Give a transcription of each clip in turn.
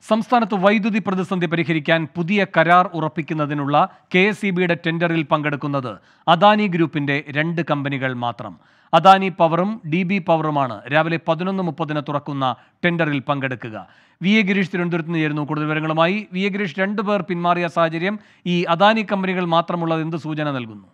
സംസ്ഥാനത്ത് വൈദ്യുതി പ്രതിസന്ധി പരിഹരിക്കാൻ പുതിയ കരാർ ഉറപ്പിക്കുന്നതിനുള്ള കെ എസ് ഇ ബിയുടെ ടെൻഡറിൽ പങ്കെടുക്കുന്നത് അദാനി ഗ്രൂപ്പിന്റെ രണ്ട് കമ്പനികൾ മാത്രം അദാനി പവറും ഡി ബി പവറുമാണ് രാവിലെ പതിനൊന്ന് മുപ്പതിന് തുറക്കുന്ന ടെൻഡറിൽ പങ്കെടുക്കുക വി എ ഗിരീഷ് തിരുവനന്തപുരത്ത് നിന്ന് ചേരുന്നു കൂടുതൽ വിവരങ്ങളുമായി വി എ ഗിരീഷ് രണ്ടുപേർ പിന്മാറിയ സാഹചര്യം ഈ അദാനി കമ്പനികൾ മാത്രമുള്ളത് എന്ത് സൂചന നൽകുന്നു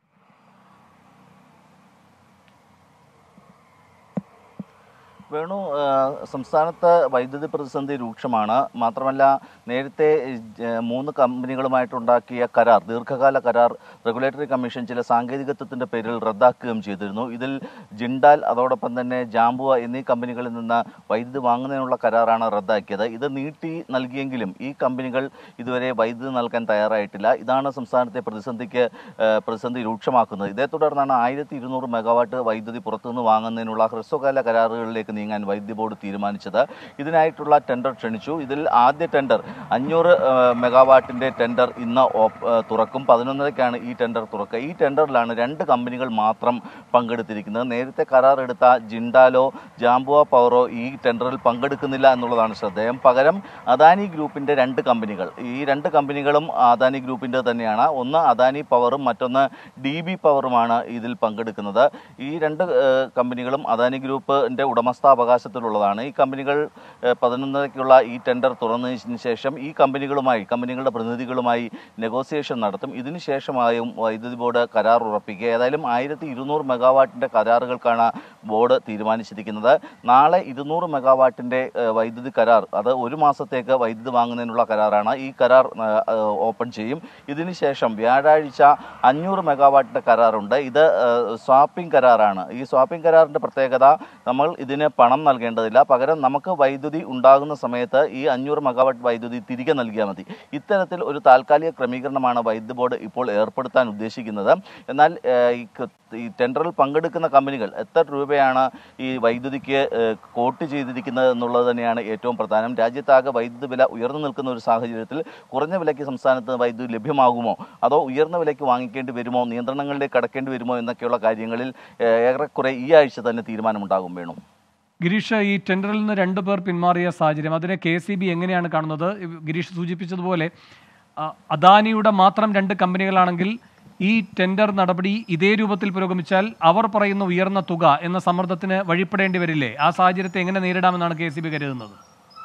വേണു ആ, സംസ്ഥാനത്ത് വൈദ്യുതി പ്രതിസന്ധി രൂക്ഷമാണ് മാത്രമല്ല നേരത്തെ ജ- മൂന്ന് കമ്പനികളുമായിട്ടുണ്ടാക്കിയ കരാർ ദീർഘകാല കരാർ റെഗുലേറ്ററി കമ്മീഷൻ ചില സാങ്കേതികത്വത്തിന്റെ പേരിൽ റദ്ദാക്കുകയും ചെയ്തിരുന്നു ഇതിൽ ജിൻഡാൽ അതോടൊപ്പം തന്നെ ജാംബുവ എന്നീ കമ്പനികളിൽ നിന്ന് വൈദ്യുതി വാങ്ങുന്നതിനുള്ള കരാറാണ് റദ്ദാക്കിയത് ഇത് നീട്ടി നൽകിയെങ്കിലും ഈ കമ്പനികൾ ഇതുവരെ വൈദ്യുതി നൽകാൻ തയ്യാറായിട്ടില്ല ഇതാണ് സംസ്ഥാനത്തെ പ്രതിസന്ധിക്ക് ആ, പ്രതിസന്ധി രൂക്ഷമാക്കുന്നത് ഇതേ തുടർന്നാണ് ആയിരത്തി ഇരുന്നൂറ് മെഗാവാട്ട് വൈദ്യുതി പുറത്തുനിന്ന് വാങ്ങുന്നതിനുള്ള ഹ്രസ്വകാല കരാറുകളിലേക്ക് നീങ്ങാൻ വൈദ്യുതി ബോർഡ് തീരുമാനിച്ചത് ഇതിനായിട്ടുള്ള ടെൻഡർ ക്ഷണിച്ചു ഇതിൽ ആദ്യ ടെൻഡർ അഞ്ഞൂറ് മെഗാവാട്ടിന്റെ ടെൻഡർ ഇന്ന് ഓപ്- ആ, തുറക്കും പതിനൊന്നരയ്ക്കാണ് ഈ ടെൻഡർ തുറക്കുക ഈ ടെൻഡറിലാണ് രണ്ട് കമ്പനികൾ മാത്രം പങ്കെടുത്തിരിക്കുന്നത് നേരത്തെ കരാർ എടുത്ത ജിൻഡാലോ ജാംബുവ പവറോ ഈ ടെൻഡറിൽ പങ്കെടുക്കുന്നില്ല എന്നുള്ളതാണ് ശ്രദ്ധേയം പകരം അദാനി ഗ്രൂപ്പിന്റെ രണ്ട് കമ്പനികൾ ഈ രണ്ട് കമ്പനികളും അദാനി ഗ്രൂപ്പിന്റെ തന്നെയാണ് ഒന്ന് അദാനി പവറും മറ്റൊന്ന് ഡി ബി പവറുമാണ് ഇതിൽ പങ്കെടുക്കുന്നത് ഈ രണ്ട് ഏഹ്, കമ്പനികളും അദാനി ഗ്രൂപ്പിന്റെ ഉടമസ്ഥാവകാശത്തിലുള്ളതാണ് ഈ കമ്പനികൾ ഏഹ്, പതിനൊന്നരയ്ക്കുള്ള ഈ ടെൻഡർ തുറന്നതിന് ശേഷം ഈ കമ്പനികളുമായി കമ്പനികളുടെ പ്രതിനിധികളുമായി നെഗോസിയേഷൻ നടത്തും ഇതിനു ശേഷമായും വൈദ്യുതി ബോർഡ് കരാർ ഉറപ്പിക്കുക ഏതായാലും ആയിരത്തി ഇരുന്നൂറ് മെഗാവാട്ടിന്റെ കരാറുകൾക്കാണ് ബോർഡ് തീരുമാനിച്ചിരിക്കുന്നത് നാളെ ഇരുന്നൂറ് മെഗാവാട്ടിന്റെ ഏഹ്, വൈദ്യുതി കരാർ അത് ഒരു മാസത്തേക്ക് വൈദ്യുതി വാങ്ങുന്നതിനുള്ള കരാറാണ് ഈ കരാർ ഏഹ്, ഏഹ്, ഓപ്പൺ ചെയ്യും ഇതിനുശേഷം വ്യാഴാഴ്ച അഞ്ഞൂറ് മെഗാവാട്ടിന്റെ കരാറുണ്ട് ഇത് ഏഹ്, സ്വാപ്പിംഗ് കരാറാണ് ഈ സ്വാപ്പിംഗ് കരാറിന്റെ പ്രത്യേകത നമ്മൾ ഇതിന് പണം നൽകേണ്ടതില്ല പകരം നമുക്ക് വൈദ്യുതി ഉണ്ടാകുന്ന സമയത്ത് ഈ അഞ്ഞൂറ് മെഗാവാട്ട് വൈദ്യുതി തിരികെ നൽകിയാൽ മതി ഇത്തരത്തിൽ ഒരു താൽക്കാലിക ക്രമീകരണമാണ് വൈദ്യുതി ബോർഡ് ഇപ്പോൾ ഏർപ്പെടുത്താൻ ഉദ്ദേശിക്കുന്നത് എന്നാൽ ഏഹ്, ഈ ക- ഈ ടെൻഡറിൽ പങ്കെടുക്കുന്ന കമ്പനികൾ എത്ര രൂപയാണ് ഈ വൈദ്യുതിക്ക് ഏഹ്, കോട്ട് ചെയ്തിരിക്കുന്നത് എന്നുള്ളത് തന്നെയാണ് ഏറ്റവും പ്രധാനം രാജ്യത്താകെ വൈദ്യുതി വില ഉയർന്നു നിൽക്കുന്ന ഒരു സാഹചര്യത്തിൽ കുറഞ്ഞ വിലയ്ക്ക് സംസ്ഥാനത്ത് വൈദ്യുതി ലഭ്യമാകുമോ അതോ ഉയർന്ന വിലയ്ക്ക് വാങ്ങിക്കേണ്ടി വരുമോ നിയന്ത്രണങ്ങളിലേക്ക് കടക്കേണ്ടി വരുമോ എന്നൊക്കെയുള്ള കാര്യങ്ങളിൽ ഏഹ്, ഏറെക്കുറെ ഈ ആഴ്ച തന്നെ തീരുമാനമുണ്ടാകും വേണം ഗിരീഷ് ഈ ടെൻഡറിൽ നിന്ന് രണ്ടുപേർ പിന്മാറിയ സാഹചര്യം അതിനെ കെ സി ബി എങ്ങനെയാണ് കാണുന്നത് ഗിരീഷ് സൂചിപ്പിച്ചതുപോലെ ആ, അദാനിയുടെ മാത്രം രണ്ട് കമ്പനികളാണെങ്കിൽ ഈ ടെൻഡർ നടപടി ഇതേ രൂപത്തിൽ പുരോഗമിച്ചാൽ അവർ പറയുന്ന ഉയർന്ന തുക എന്ന സമ്മർദ്ദത്തിന് വഴിപ്പെടേണ്ടി വരില്ലേ ആ സാഹചര്യത്തെ എങ്ങനെ നേരിടാമെന്നാണ് കെ സി ബി കരുതുന്നത്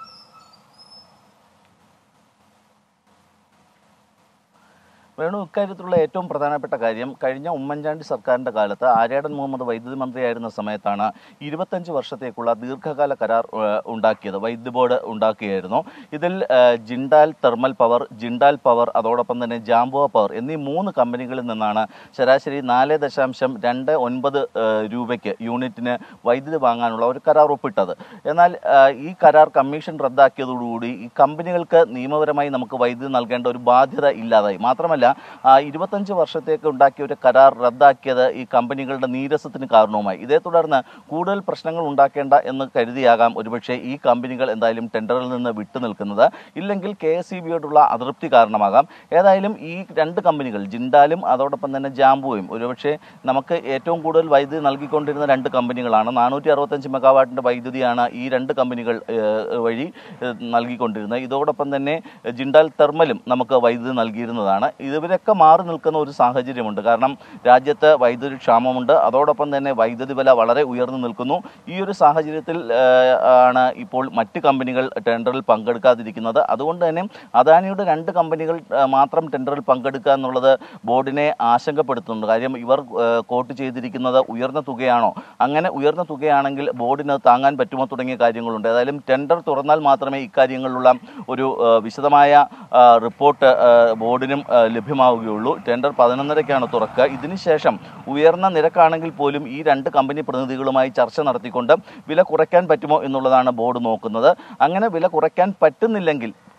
വേണു ഇക്കാര്യത്തിലുള്ള ഏറ്റവും പ്രധാനപ്പെട്ട കാര്യം കഴിഞ്ഞ ഉമ്മൻചാണ്ടി സർക്കാരിൻ്റെ കാലത്ത് ആര്യാടൻ മുഹമ്മദ് വൈദ്യുതി മന്ത്രിയായിരുന്ന സമയത്താണ് ഇരുപത്തഞ്ച് വർഷത്തേക്കുള്ള ദീർഘകാല കരാർ ഏഹ്, ഉണ്ടാക്കിയത് വൈദ്യുതി ബോർഡ് ഉണ്ടാക്കുകയായിരുന്നു ഇതിൽ ഏഹ്, Jindal thermal power Jindal power അതോടൊപ്പം തന്നെ ജാംബോ പവർ എന്നീ മൂന്ന് കമ്പനികളിൽ നിന്നാണ് ശരാശരി നാല് ദശാംശം രണ്ട് ഒൻപത് ഏഹ്, രൂപയ്ക്ക് യൂണിറ്റിന് വൈദ്യുതി വാങ്ങാനുള്ള ഒരു കരാർ ഒപ്പിട്ടത് എന്നാൽ ഏഹ്, ഈ കരാർ കമ്മീഷൻ റദ്ദാക്കിയതോടുകൂടി ഈ കമ്പനികൾക്ക് നിയമപരമായി നമുക്ക് വൈദ്യുതി നൽകേണ്ട ഒരു ബാധ്യത ഇല്ലാതായി മാത്രമല്ല ആ, ഇരുപത്തഞ്ച് വർഷത്തേക്ക് ഉണ്ടാക്കിയ ഒരു കരാർ റദ്ദാക്കിയത് ഈ കമ്പനികളുടെ നീരസത്തിന് കാരണവുമായി ഇതേ തുടർന്ന് കൂടുതൽ പ്രശ്നങ്ങൾ ഉണ്ടാക്കേണ്ട എന്ന് കരുതിയാകാം ഒരുപക്ഷെ ഈ കമ്പനികൾ എന്തായാലും ടെൻഡറിൽ നിന്ന് വിട്ടുനിൽക്കുന്നത് ഇല്ലെങ്കിൽ കെ എസ് ഇ ബിയോടുള്ള അതൃപ്തി കാരണമാകാം ഏതായാലും ഈ രണ്ട് കമ്പനികൾ ജിൻഡാലും അതോടൊപ്പം തന്നെ ജാംബുവും ഒരുപക്ഷെ നമുക്ക് ഏറ്റവും കൂടുതൽ വൈദ്യുതി നൽകിക്കൊണ്ടിരുന്ന രണ്ട് കമ്പനികളാണ് നാനൂറ്റി അറുപത്തഞ്ച് മെഗാവാട്ടിൻ്റെ വൈദ്യുതിയാണ് ഈ രണ്ട് കമ്പനികൾ ഏഹ്, വഴി ഏഹ്, നൽകിക്കൊണ്ടിരുന്നത് ഇതോടൊപ്പം തന്നെ ജിൻഡാൽ തെർമലും നമുക്ക് വൈദ്യുതി നൽകിയിരുന്നതാണ് ഇവരൊക്കെ മാറി നിൽക്കുന്ന ഒരു സാഹചര്യമുണ്ട് കാരണം രാജ്യത്ത് വൈദ്യുതി ക്ഷാമമുണ്ട് അതോടൊപ്പം തന്നെ വൈദ്യുതി വില വളരെ ഉയർന്നു നിൽക്കുന്നു ഈ ഒരു സാഹചര്യത്തിൽ ഏഹ്, ആണ് ഇപ്പോൾ മറ്റ് കമ്പനികൾ ടെൻഡറിൽ പങ്കെടുക്കാതിരിക്കുന്നത് അതുകൊണ്ട് തന്നെ അദാനിയുടെ രണ്ട് കമ്പനികൾ ഏഹ്, മാത്രം ടെൻഡറിൽ പങ്കെടുക്കുക എന്നുള്ളത് ബോർഡിനെ ആശങ്കപ്പെടുത്തുന്നുണ്ട് കാര്യം ഇവർ ഏഹ്, കോട്ട് ചെയ്തിരിക്കുന്നത് ഉയർന്ന തുകയാണോ അങ്ങനെ ഉയർന്ന തുകയാണെങ്കിൽ ബോർഡിന് അത് താങ്ങാൻ പറ്റുമോ തുടങ്ങിയ കാര്യങ്ങളുണ്ട് ഏതായാലും ടെൻഡർ തുറന്നാൽ മാത്രമേ ഇക്കാര്യങ്ങളിലുള്ള ഒരു ഏഹ്, വിശദമായ ആ, റിപ്പോർട്ട് ഏഹ്, ബോർഡിനും ഏഹ്, ലഭ്യമാവുകയുള്ളൂ ടെൻഡർ പതിനൊന്നരയ്ക്കാണ് തുറക്കുക ഇതിനുശേഷം ഉയർന്ന നിരക്കാണെങ്കിൽ പോലും ഈ രണ്ട് കമ്പനി പ്രതിനിധികളുമായി ചർച്ച നടത്തിക്കൊണ്ട് വില കുറയ്ക്കാൻ പറ്റുമോ എന്നുള്ളതാണ് ബോർഡ് നോക്കുന്നത് അങ്ങനെ വില കുറയ്ക്കാൻ പറ്റുന്നില്ലെങ്കിൽ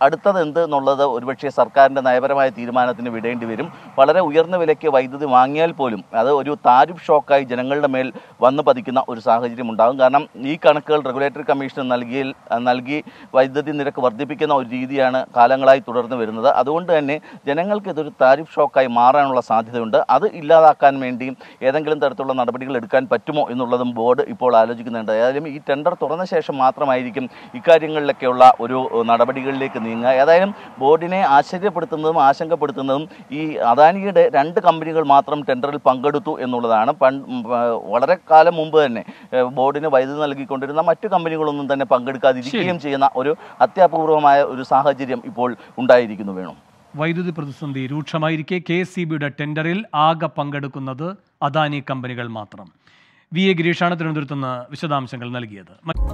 അടുത്തത് എന്ത് എന്നുള്ളത് ഒരുപക്ഷെ സർക്കാരിൻ്റെ നയപരമായ തീരുമാനത്തിന് വിടേണ്ടി വരും വളരെ ഉയർന്ന വിലയ്ക്ക് വൈദ്യുതി വാങ്ങിയാൽ പോലും അത് ഒരു താരിഫ് ഷോക്കായി ജനങ്ങളുടെ മേൽ വന്നു പതിക്കുന്ന ഒരു സാഹചര്യം ഉണ്ടാകും കാരണം ഈ കണക്കുകൾ റെഗുലേറ്ററി കമ്മീഷൻ നൽകിയ നൽകി വൈദ്യുതി നിരക്ക് വർദ്ധിപ്പിക്കുന്ന ഒരു രീതിയാണ് കാലങ്ങളായി തുടർന്ന് വരുന്നത് അതുകൊണ്ട് തന്നെ ജനങ്ങൾക്ക് ഇതൊരു താരിഫ് ഷോക്കായി മാറാനുള്ള സാധ്യതയുണ്ട് അത് ഇല്ലാതാക്കാൻ വേണ്ടി ഏതെങ്കിലും തരത്തിലുള്ള നടപടികൾ എടുക്കാൻ പറ്റുമോ എന്നുള്ളതും ബോർഡ് ഇപ്പോൾ ആലോചിക്കുന്നുണ്ട് ഏതായാലും ഈ ടെൻഡർ തുറന്ന ശേഷം മാത്രമായിരിക്കും ഇക്കാര്യങ്ങളിലൊക്കെയുള്ള ഒരു നടപടികളിലേക്ക് നീങ്ങുക ഏതായാലും ബോർഡിനെ ആശ്ചര്യപ്പെടുത്തുന്നതും ആശങ്കപ്പെടുത്തുന്നതും ഈ അദാനിയുടെ രണ്ട് കമ്പനികൾ മാത്രം ടെൻഡറിൽ പങ്കെടുത്തു എന്നുള്ളതാണ് പണ്ട് വളരെ കാലം മുമ്പ് തന്നെ ഏഹ്, ബോർഡിന് വൈദ്യുതി നൽകിക്കൊണ്ടിരുന്ന മറ്റു കമ്പനികളൊന്നും തന്നെ പങ്കെടുക്കാതിരിക്കുകയും ചെയ്യുന്ന ഒരു അത്യാപൂർവമായ ഒരു സാഹചര്യം ഇപ്പോൾ ഉണ്ടായിരിക്കുന്നു വേണം വൈദ്യുതി പ്രതിസന്ധി രൂക്ഷമായിരിക്കെ കെ എസ് സി ബിയുടെ ടെൻഡറിൽ ആകെ പങ്കെടുക്കുന്നത് അദാനി കമ്പനികൾ മാത്രം വി എ ഗിരീഷാണ് തിരുവനന്തപുരത്ത് നിന്ന് വിശദാംശങ്ങൾ നൽകിയത് മറ്റ്